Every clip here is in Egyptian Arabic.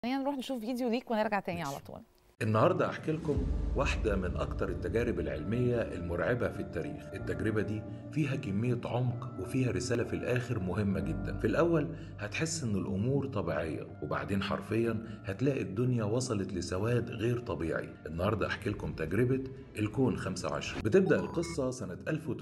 خلينا نروح نشوف فيديو ليك ونرجع تاني على طول النهاردة أحكي لكم واحدة من أكتر التجارب العلمية المرعبة في التاريخ التجربة دي فيها كمية عمق وفيها رسالة في الآخر مهمة جدا في الأول هتحس إن الأمور طبيعية وبعدين حرفيا هتلاقي الدنيا وصلت لسواد غير طبيعي النهاردة أحكي لكم تجربة الكون 25 بتبدأ القصة سنة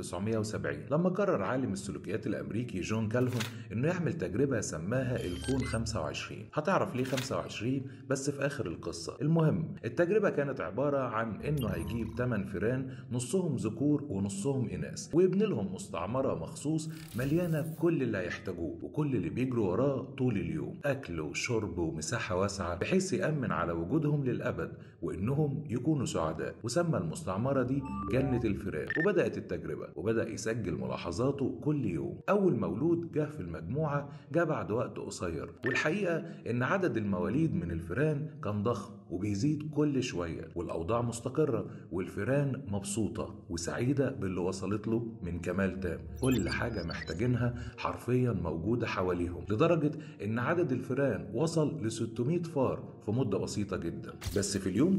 1970 لما قرر عالم السلوكيات الأمريكي جون كالهون إنه يعمل تجربة سماها الكون 25 هتعرف ليه 25 بس في آخر القصة المهم التجربة كانت عبارة عن إنه هيجيب 8 فيران نصهم ذكور ونصهم إناث ويبني لهم مستعمرة مخصوص مليانة كل اللي هيحتاجوه وكل اللي بيجروا وراه طول اليوم أكل وشرب ومساحة واسعة بحيث يأمن على وجودهم للأبد وإنهم يكونوا سعداء وسمى المستعمرة دي جنة الفيران وبدأت التجربة وبدأ يسجل ملاحظاته كل يوم أول مولود جه في المجموعة جه بعد وقت قصير والحقيقة إن عدد المواليد من الفيران كان ضخم وبيزيد كل شوية والأوضاع مستقرة والفيران مبسوطة وسعيدة باللي وصلت له من كمال تام كل حاجة محتاجينها حرفيا موجودة حواليهم لدرجة إن عدد الفيران وصل ل 600 فار في مدة بسيطة جدا بس في اليوم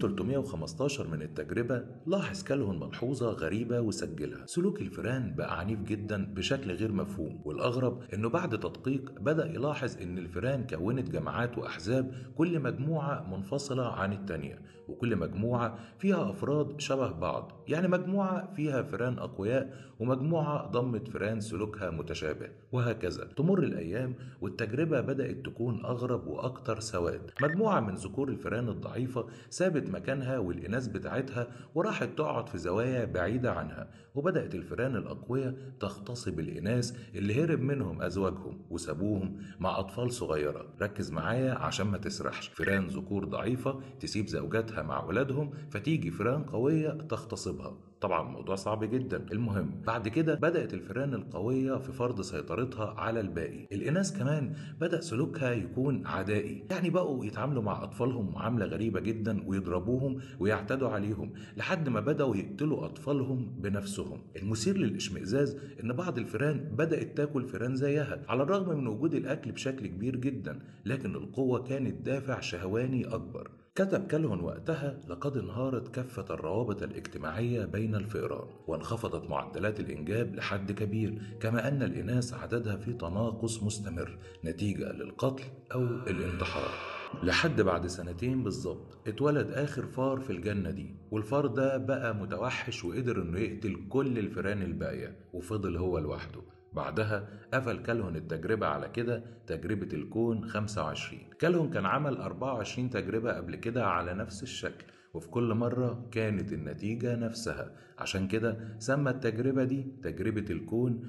315 من التجربة لاحظ كالهون ملحوظة غريبة وسجلها سلوك الفيران بقى عنيف جدا بشكل غير مفهوم والأغرب إنه بعد تدقيق بدأ يلاحظ إن الفيران كونت جماعات وأحزاب كل مجموعة منفصلة عن التانية وكل مجموعة فيها أفراد شبه بعض يعني مجموعة فيها فيران أقوياء ومجموعة ضمت فيران سلوكها متشابه وهكذا تمر الأيام والتجربة بدأت تكون أغرب وأكثر سواد مجموعة من ذكور الفيران الضعيفة سابت مكانها والإناث بتاعتها وراحت تقعد في زوايا بعيدة عنها وبدأت الفيران الأقوياء تغتصب الإناث اللي هرب منهم أزواجهم وسابوهم مع أطفال صغيرة ركز معايا عشان ما تسرحش فيران ذكور ضعيفة تسيب زوجاتها مع أولادهم فتيجي فيران قوية تغتصبها طبعا الموضوع صعب جدا المهم بعد كده بدأت الفيران القوية في فرض سيطرتها على الباقي الإناث كمان بدأ سلوكها يكون عدائي يعني بقوا يتعاملوا مع أطفالهم معاملة غريبة جدا ويضربوهم ويعتدوا عليهم لحد ما بدأوا يقتلوا أطفالهم بنفسهم المثير للإشمئزاز إن بعض الفيران بدأت تاكل فيران زيها على الرغم من وجود الأكل بشكل كبير جدا لكن القوة كانت دافع شهواني أكبر كتب كالهون وقتها لقد انهارت كافة الروابط الاجتماعية بين الفئران وانخفضت معدلات الإنجاب لحد كبير كما أن الإناث عددها في تناقص مستمر نتيجة للقتل أو الانتحار لحد بعد سنتين بالظبط اتولد آخر فار في الجنة دي والفار ده بقى متوحش وقدر إنه يقتل كل الفئران الباقية وفضل هو لوحده بعدها قفل كالهون التجربة على كده تجربة الكون 25 كالهون كان عمل 24 تجربة قبل كده على نفس الشكل وفي كل مرة كانت النتيجة نفسها عشان كده سمى التجربة دي تجربة الكون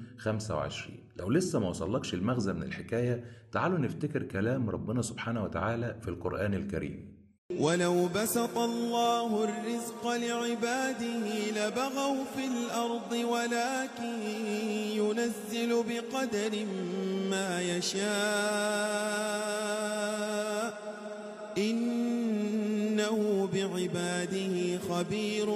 25 لو لسه ما وصلكش المغزى من الحكاية تعالوا نفتكر كلام ربنا سبحانه وتعالى في القرآن الكريم ولو بسط الله الرزق لعباده لبغوا في الأرض ولكن ينزل بقدر ما يشاء إنه بعباده خبير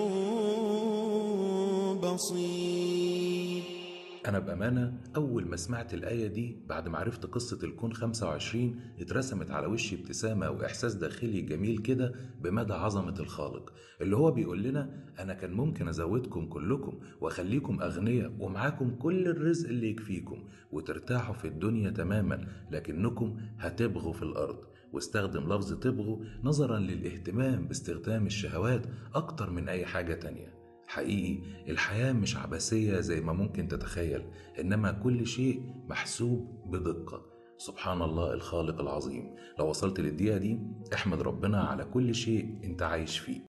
بصير أنا بأمانة أول ما سمعت الآية دي بعد ما عرفت قصة الكون 25 اترسمت على وشي ابتسامة وإحساس داخلي جميل كده بمدى عظمة الخالق اللي هو بيقول لنا أنا كان ممكن أزودكم كلكم وأخليكم أغنياء ومعاكم كل الرزق اللي يكفيكم وترتاحوا في الدنيا تماما لكنكم هتبغوا في الأرض واستخدم لفظ تبغوا نظرا للاهتمام باستخدام الشهوات أكتر من أي حاجة تانية حقيقي الحياة مش عبثية زي ما ممكن تتخيل إنما كل شيء محسوب بدقة سبحان الله الخالق العظيم لو وصلت للدقيقة دي احمد ربنا على كل شيء انت عايش فيه